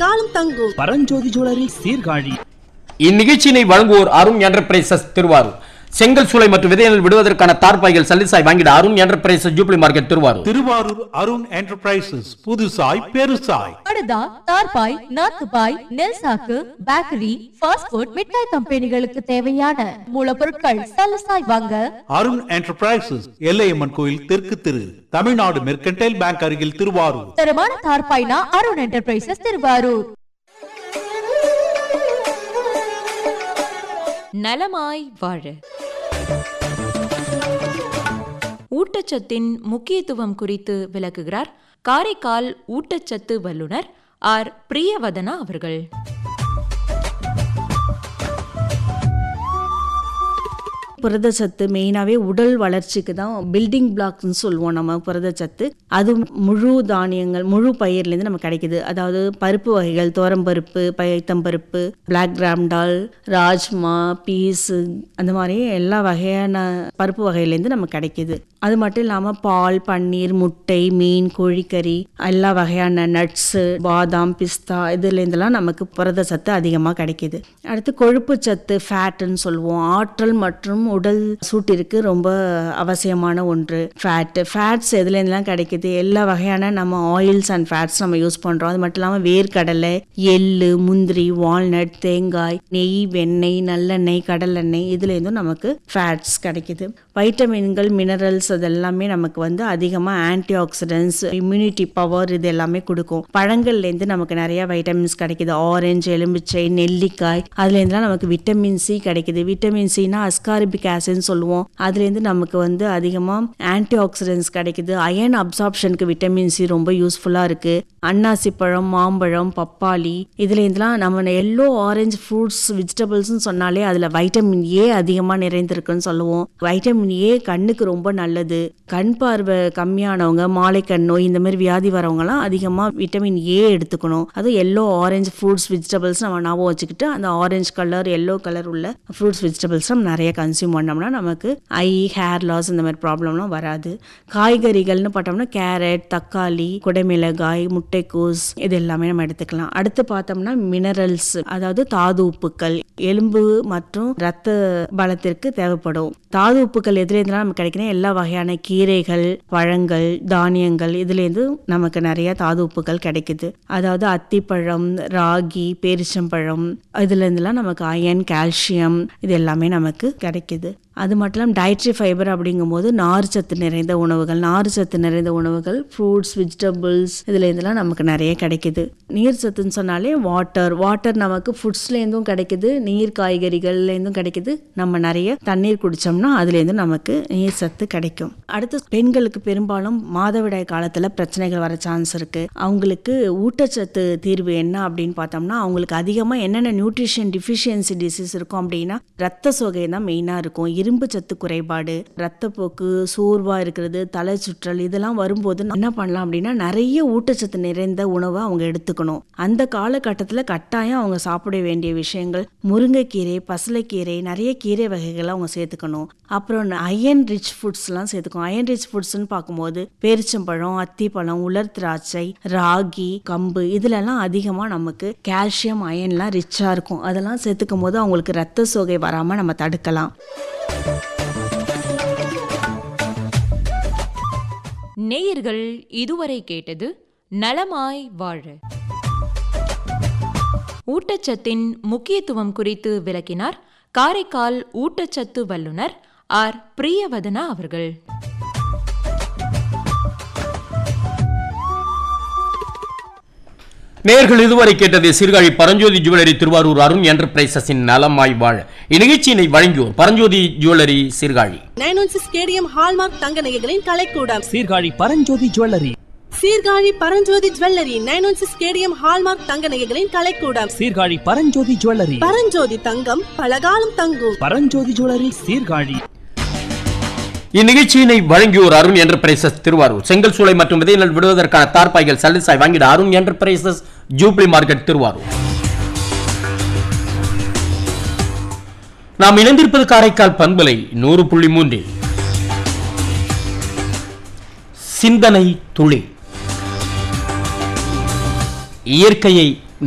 பலகாலம் தங்கும் பரஞ்சோதி ஜுவல்லரி சீர்காழி இந்நிகழ்ச்சியினை வழங்குவோர் அருண் என்டர்பிரைசஸ் திருவாரூர் செங்கல் சூளை மற்றும் விதைகள் விடுவதற்கான தார்பாய்கள் சல்லிசாய் வாங்கிட Arun enterprises jubilee market Thiruvarur Thiruvarur Arun enterprises புதுசாய் பெருசாய் படுதா தார்பாய் நாத்துபாய் நெல் சாக்கு பேக்கரி ஃபாஸ்ட் ஃபுட் மிட்டாய் கம்பெனிகளுக்கு தேவையான மூலப்பொருட்கள் சலசாய் வாங்க அருண் என்டர்பிரைசஸ் எல்லையம்மன் கோயில் தெற்கு திரு தமிழ்நாடு மெர்கன்டைல் பேங்க் அருகில் திருவாரூர் தரமான தார்பாய்னா அருண் என்டர்பிரைசஸ் திருவாரூர் நலமாய் வாழ ஊட்டச்சத்தின் முக்கியத்துவம் குறித்து விளக்குகிறார் காரைக்கால் ஊட்டச்சத்து வல்லுனர் ஆர் பிரியவதனா அவர்கள் புரதச்சத்து மெயினாகவே உடல் வளர்ச்சிக்கு தான் பில்டிங் பிளாக்ஸ்னு சொல்லுவோம் நம்ம புரதச்சத்து அது முழு தானியங்கள் முழு பயிர்லேருந்து நமக்கு கிடைக்குது அதாவது பருப்பு வகைகள் பருப்பு பைத்தம்பருப்பு பிளாக் கிராம்டால் ராஜ்மா பீஸு அந்த மாதிரி எல்லா வகையான பருப்பு வகையிலேருந்து நமக்கு கிடைக்குது அது மட்டும் இல்லாமல் பால் பன்னீர் முட்டை மீன் கோழிக்கறி எல்லா வகையான நட்ஸு பாதாம் பிஸ்தா இதுலேருந்துலாம் நமக்கு புரத சத்து அதிகமாக கிடைக்குது அடுத்து கொழுப்பு சத்து ஃபேட்டுன்னு சொல்லுவோம் ஆற்றல் மற்றும் உடல் சூட்டிற்கு ரொம்ப அவசியமான ஒன்று ஃபேட்டு ஃபேட்ஸ் எதுலேருந்துலாம் கிடைக்குது எல்லா வகையான நம்ம ஆயில்ஸ் அண்ட் ஃபேட்ஸ் நம்ம யூஸ் பண்ணுறோம் அது மட்டும் இல்லாமல் வேர்க்கடலை எள்ளு முந்திரி வால்நட் தேங்காய் நெய் வெண்ணெய் நல்லெண்ணெய் கடலெண்ணெய் இதுலேருந்தும் நமக்கு ஃபேட்ஸ் கிடைக்குது வைட்டமின்கள் மினரல்ஸ் அது எல்லாமே நமக்கு வந்து அதிகமாக ஆன்டி ஆக்சிடென்ட்ஸ் இம்யூனிட்டி பவர் இது எல்லாமே கொடுக்கும் பழங்கள்லேருந்து நமக்கு நிறைய வைட்டமின்ஸ் கிடைக்குது ஆரஞ்சு எலுமிச்சை நெல்லிக்காய் அதுலேருந்துலாம் நமக்கு விட்டமின் சி கிடைக்குது விட்டமின் சினா அஸ்காரிபிக் ஆசிட்னு சொல்லுவோம் அதுலேருந்து நமக்கு வந்து அதிகமாக ஆன்டி ஆக்சிடென்ட்ஸ் கிடைக்குது அயன் அப்சார்ப்ஷனுக்கு விட்டமின் சி ரொம்ப யூஸ்ஃபுல்லாக இருக்குது அன்னாசி பழம் மாம்பழம் பப்பாளி இதுலேருந்துலாம் நம்ம எல்லோ ஆரஞ்சு ஃப்ரூட்ஸ் வெஜிடபிள்ஸ்னு சொன்னாலே அதில் வைட்டமின் ஏ அதிகமாக நிறைந்திருக்குன்னு சொல்லுவோம் வைட்டமின் ஏ கண்ணுக்கு ரொம்ப நல்லது கண் பார்வை கம்மியானவங்க மாலைக்கண் நோய் இந்த மாதிரி வியாதி வரவங்கலாம் அதிகமாக விட்டமின் ஏ எடுத்துக்கணும் அதுவும் எல்லோ ஆரஞ்சு ஃப்ரூட்ஸ் வெஜிடபிள்ஸ் நம்ம ஞாபகம் வச்சுக்கிட்டு அந்த ஆரஞ்சு கலர் எல்லோ கலர் உள்ள ஃப்ரூட்ஸ் வெஜிடபிள்ஸ் நம்ம நிறைய கன்சியூம் பண்ணோம்னா நமக்கு ஐ ஹேர் லாஸ் இந்த மாதிரி ப்ராப்ளம்லாம் வராது காய்கறிகள்னு பார்த்தோம்னா கேரட் தக்காளி குடைமிளகாய் முட்டைக்கோஸ் இது எல்லாமே நம்ம எடுத்துக்கலாம் அடுத்து பார்த்தோம்னா மினரல்ஸ் அதாவது தாது உப்புக்கள் எலும்பு மற்றும் ரத்த பலத்திற்கு தேவைப்படும் தாது உப்புக்கள் எதுலேருந்துலாம் நமக்கு கிடைக்கணும் எல்லா வகையான கீரைகள் பழங்கள் தானியங்கள் இதுலேருந்து நமக்கு நிறைய தாது உப்புக்கள் கிடைக்குது அதாவது அத்திப்பழம் ராகி பேரிச்சம்பழம் இதுலேருந்துலாம் நமக்கு அயன் கால்சியம் இது எல்லாமே நமக்கு கிடைக்குது அது மட்டும் இல்லாமல் டயட்ரி ஃபைபர் அப்படிங்கும்போது நார்ச்சத்து நிறைந்த உணவுகள் நார்ச்சத்து நிறைந்த உணவுகள் ஃப்ரூட்ஸ் வெஜிடபிள்ஸ் இதுலேருந்துலாம் நமக்கு நிறைய கிடைக்குது நீர் சத்துன்னு சொன்னாலே வாட்டர் வாட்டர் நமக்கு ஃபுட்ஸ்லேருந்தும் கிடைக்குது நீர் காய்கறிகள்லேருந்தும் கிடைக்குது நம்ம நிறைய தண்ணீர் குடித்தோம்னா அதுலேருந்து நமக்கு நீர் சத்து கிடைக்கும் அடுத்து பெண்களுக்கு பெரும்பாலும் மாதவிடாய் காலத்தில் பிரச்சனைகள் வர சான்ஸ் இருக்குது அவங்களுக்கு ஊட்டச்சத்து தீர்வு என்ன அப்படின்னு பார்த்தோம்னா அவங்களுக்கு அதிகமாக என்னென்ன நியூட்ரிஷன் டிஃபிஷியன்சி டிசீஸ் இருக்கும் அப்படின்னா ரத்த சோகை தான் மெயினாக இருக்கும் இரும்பு சத்து குறைபாடு ரத்தப்போக்கு சோர்வா இருக்கிறது தலை சுற்றல் இதெல்லாம் வரும்போது என்ன பண்ணலாம் அப்படின்னா நிறைய ஊட்டச்சத்து நிறைந்த உணவை அவங்க எடுத்துக்கணும் அந்த காலகட்டத்தில் கட்டாயம் அவங்க சாப்பிட வேண்டிய விஷயங்கள் முருங்கைக்கீரை பசலைக்கீரை நிறைய கீரை வகைகளை அவங்க சேர்த்துக்கணும் அப்புறம் அயன் ரிச் ஃபுட்ஸ்லாம் சேர்த்துக்கணும் அயன் ரிச் ஃபுட்ஸ்னு பார்க்கும்போது பேரிச்சம்பழம் அத்திப்பழம் உலர் திராட்சை ராகி கம்பு இதுலலாம் அதிகமாக நமக்கு கால்சியம் அயன்லாம் ரிச்சாக இருக்கும் அதெல்லாம் சேர்த்துக்கும் போது அவங்களுக்கு ரத்த சோகை வராமல் நம்ம தடுக்கலாம் நேயர்கள் இதுவரை கேட்டது நலமாய் வாழ ஊட்டச்சத்தின் முக்கியத்துவம் குறித்து விளக்கினார் காரைக்கால் ஊட்டச்சத்து வல்லுனர் ஆர் பிரியவதனா அவர்கள் நேர்கள் இதுவரை கேட்டது சீர்காழி பரஞ்சோதி ஜுவல்லரி திருவாரூர் அருண் என்டர்பிரைசஸின் நலமாய் வாழ இந்நிகழ்ச்சியினை வழங்கியோர் Paranjothi jewellery Sirkazhi nine one six KDM hallmark தங்க நகைகளின் கலைக்கூடம் Sirkazhi Paranjothi jewellery Sirkazhi Paranjothi jewellery nine one six KDM hallmark தங்க நகைகளின் கலைக்கூடம் சீர்காழி பரஞ்சோதி ஜுவல்லரி பரஞ்சோதி தங்கம் பலகாலம் தங்கும் பரஞ்சோதி ஜுவல்லரி சீர்காழி இந்நிகழ்ச்சியினை வழங்கியோர் அருண் என்டர்பிரைசஸ் திருவாரூர் செங்கல் சூளை மற்றும் விதைநெல் விடுவதற்கான தார்பாய்கள் சல்லிசாய் வாங்கிட Arun enterprises jubilee market Thiruvarur நாம் இணைந்திருப்பது காரைக்கால் பண்பலை நூறு புள்ளி மூன்றில் சிந்தனை துளி இயற்கையை